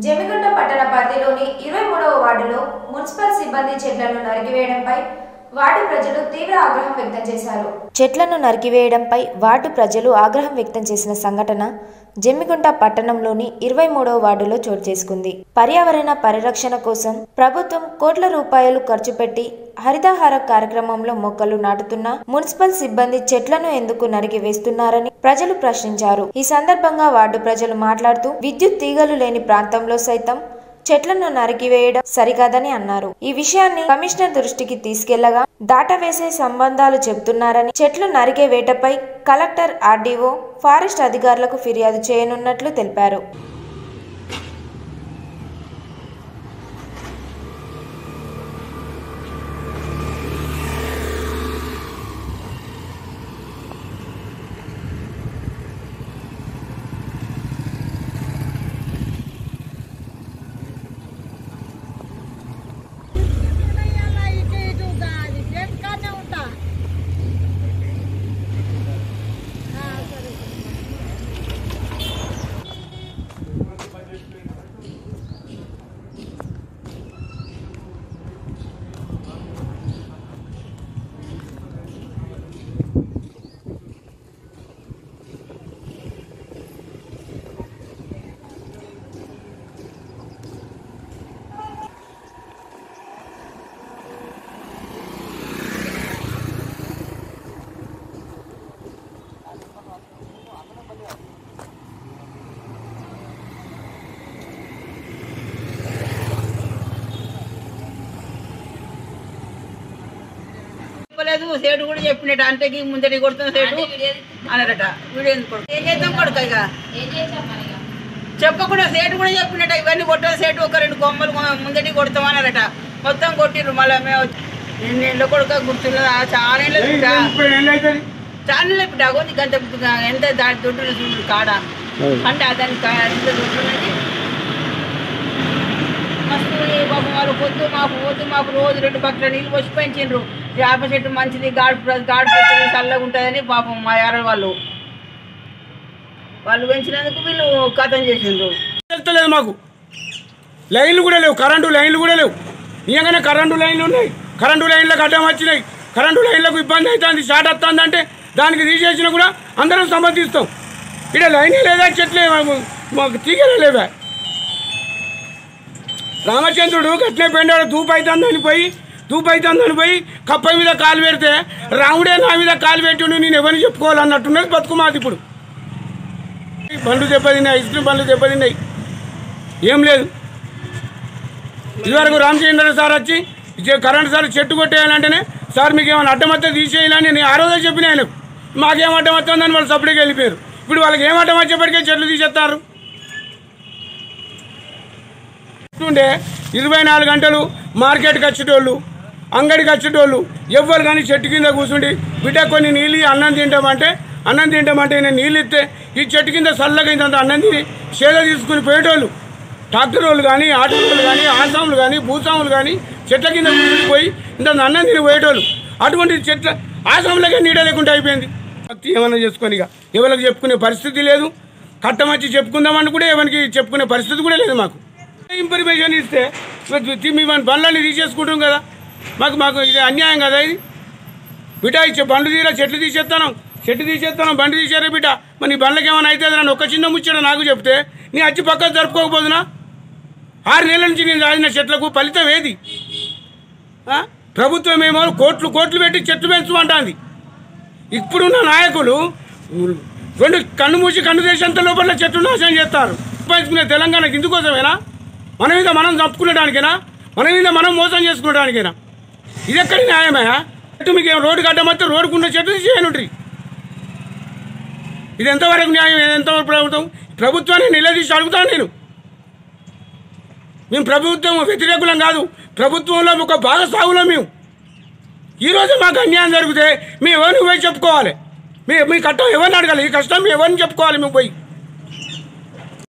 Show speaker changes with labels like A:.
A: జమిగుంట పట్టణ పరిధిలోని ఇరవై మూడవ వార్డులో మున్సిపల్ సిబ్బంది చెట్లను నరికివేయడంపై వార్డు ప్రజలు తీవ్ర ఆగ్రహం వ్యక్తం చేశారు చెట్లను నరికివేయడంపై వార్డు ప్రజలు ఆగ్రహం వ్యక్తం చేసిన సంఘటన జమ్మిగుంట పట్టణంలోని ఇరవై మూడవ వార్డులో చోటు చేసుకుంది పర్యావరణ పరిరక్షణ కోసం ప్రభుత్వం కోట్ల రూపాయలు ఖర్చు పెట్టి హరితహార కార్యక్రమంలో మొక్కలు నాటుతున్న మున్సిపల్ సిబ్బంది చెట్లను ఎందుకు నరికి వేస్తున్నారని ప్రజలు ప్రశ్నించారు ఈ సందర్భంగా వార్డు ప్రజలు మాట్లాడుతూ విద్యుత్ తీగలు లేని ప్రాంతంలో సైతం చెట్లను నరికివేయడం సరికాదని అన్నారు ఈ విషయాన్ని కమిషనర్ దృష్టికి తీసుకెళ్లగా దాటవేసే సంబంధాలు చెబుతున్నారని చెట్లు నరికే వేటపై కలెక్టర్ ఆర్డీఓ ఫారెస్ట్ అధికారులకు ఫిర్యాదు చేయనున్నట్లు తెలిపారు
B: ఇటు ఇటు గాలి వెనకానే ఉంటా ఆ, సరే
C: చెప్పలేదు సేటు కూడా చెప్పినట్టు అంతకి ముందటి కొడుతున్న సేటు అన్నారట వీడియో ఎందుకు కొడుకు ఏం చేద్దాం కొడుక ఇక చెప్పకుండా సేటు కూడా చెప్పినట్ట ఇవన్నీ కొట్టాలి సేటు ఒక రెండు కొమ్మలు కొ- ముందటి కొడతాం అన్నారట మొత్తం కొట్టిర్రు మళ్ళీ మేము ఎన్ని ఏళ్ళ కొడుక గుర్తులేదు ఆ చాలా ఏళ్ళ బిడ్డ చాలా ఏళ్ళ బిడ్డ అగోని గంట ఎంత దాని దొడ్డు చూడు కాడ అంటే దానికి కా- ఎంత దొడ్డు ఉన్నది మస్తు ఈ పాపం వాళ్ళు పొద్దు మాకు పొద్దు మాకు రోజు రెండు పక్కల నీళ్ళు పోసి పెంచిండ్రు వేప చెట్టు మంచిది గాడి ప్ర- గాడి పెట్టి చల్లగా ఉంటుందని పాపం మా యార వాళ్ళు వాళ్ళు పెంచినందుకు వీళ్ళు కథం చేసిండ్రు
D: వెళ్తలేదు మాకు లైన్లు కూడా లేవు కరెంటు లైన్లు కూడా లేవు నిజంగానే కరెంటు లైన్లు ఉన్నాయి కరెంటు లైన్లకు అడ్డం వచ్చినాయి కరెంటు లైన్లకు ఇబ్బంది అవుతుంది షార్ట్ వస్తుంది అంటే దానికి తీసేసినా కూడా అందరం సమర్థిస్తాం ఇక్కడ లైన్ లేదా చెట్లే మాకు మాకు తీగలే లేవా రామచంద్రుడు గట్లే పెండాడు దూపు అవుతుందని పోయి దూపు అవుతుందని పోయి కప్ప మీద కాలు పెడితే రాముడే నా మీద కాలు పెట్టిండు నేను ఎవరిని చెప్పుకోవాలన్నట్టున్నది బతుకు మాది ఇప్పుడు బండ్లు దెబ్బతిన్నాయి ఐస్ క్రీమ్ బండ్లు దెబ్బతిన్నాయి ఏం లేదు ఇదివరకు రామచంద్ర సార్ వచ్చి ఇచ్చే కరెంట్ సార్ చెట్టు కొట్టేయాలంటేనే సార్ మీకు ఏమైనా అడ్డం వస్తే తీసేయాలని నేను ఆ రోజే చెప్పిన ఆయనకు మాకేం అడ్డం వస్తుందని వాళ్ళు సపరేట్గా వెళ్ళిపోయారు ఇప్పుడు వాళ్ళకి ఏం అడ్డం వచ్చేప్పటికే చెట్లు తీసేస్తారు ఉండే ఇరవై నాలుగు గంటలు మార్కెట్కి వచ్చేటోళ్ళు అంగడికి వచ్చేటోళ్ళు ఎవ్వరు కానీ చెట్టు కింద కూర్చుండి బిడ్డ కొన్ని నీళ్ళు ఇయ్యి, అన్నం తింటామంటే అన్నం తింటామంటే నేను నీళ్ళు ఇస్తే ఈ చెట్టు కింద చల్లగా ఇంత అన్నం తిని సేద తీసుకుని పోయేటోళ్ళు ట్రాక్టర్ వాళ్ళు కానీ ఆటో వాళ్ళు కానీ ఆసాములు కానీ భూస్వాములు కానీ చెట్ల కింద కూర్చుని పోయి ఇంత అన్నం తిని పోయేటోళ్ళు అటువంటి చెట్ల ఆసాములకే నీడ లేకుండా అయిపోయింది భక్తి ఏమైనా చేసుకొని ఇక ఎవరికి చెప్పుకునే పరిస్థితి లేదు కట్టమచ్చి చెప్పుకుందామని కూడా ఎవరికి చెప్పుకునే పరిస్థితి కూడా లేదు మాకు ఇన్ఫర్మేషన్ ఇస్తే మీ మన బండ్లన్నీ తీసేసుకుంటాం కదా మాకు మాకు ఇది అన్యాయం కదా ఇది బిడ్డ ఇచ్చే బండ్లు తీరా చెట్లు తీసేస్తాను చెట్టు తీసేస్తాను బండి తీసేరే బిడ్డ మరి నీ బండ్లకి ఏమైనా అయితే నన్ను ఒక చిన్న ముచ్చట నాకు చెప్తే నీ అచ్చి పక్కన జరుపుకోకపోదునా ఆరు నెలల నుంచి నేను రాసిన చెట్లకు ఫలితం ఏది ఆ? ప్రభుత్వం ఏమో కోట్లు కోట్లు పెట్టి చెట్లు పెంచమంటుంది ఇప్పుడున్న నాయకులు రెండు కన్ను మూసి కన్ను దేశంత లోపల చెట్లు నాశనం చేస్తారు పంచుకునే తెలంగాణకి ఇందుకోసమేనా మన మీద మనం చంపుకునేటానికేనా మన మీద మనం మోసం చేసుకునేటానికేనా ఇది ఎక్కడి న్యాయమేనా చెట్టు మీకు ఏం రోడ్డు కట్టమంటే రోడ్డుకున్న చెట్లు చేయనుండ్రి ఇది ఎంతవరకు న్యాయం ఇది ఎంతవరకు ప్రభుత్వం ప్రభుత్వాన్ని నిలదీసి అడుగుతాను నేను మేము ప్రభుత్వం వ్యతిరేకులం కాదు ప్రభుత్వంలో ఒక భాగస్వాములం మేము ఈరోజు మాకు అన్యాయం జరిగితే మేము ఎవరిని పోయి చెప్పుకోవాలి మీ మీ కట్టం ఎవరిని అడగాలి ఈ కష్టం మేము ఎవరిని చెప్పుకోవాలి మేము పోయి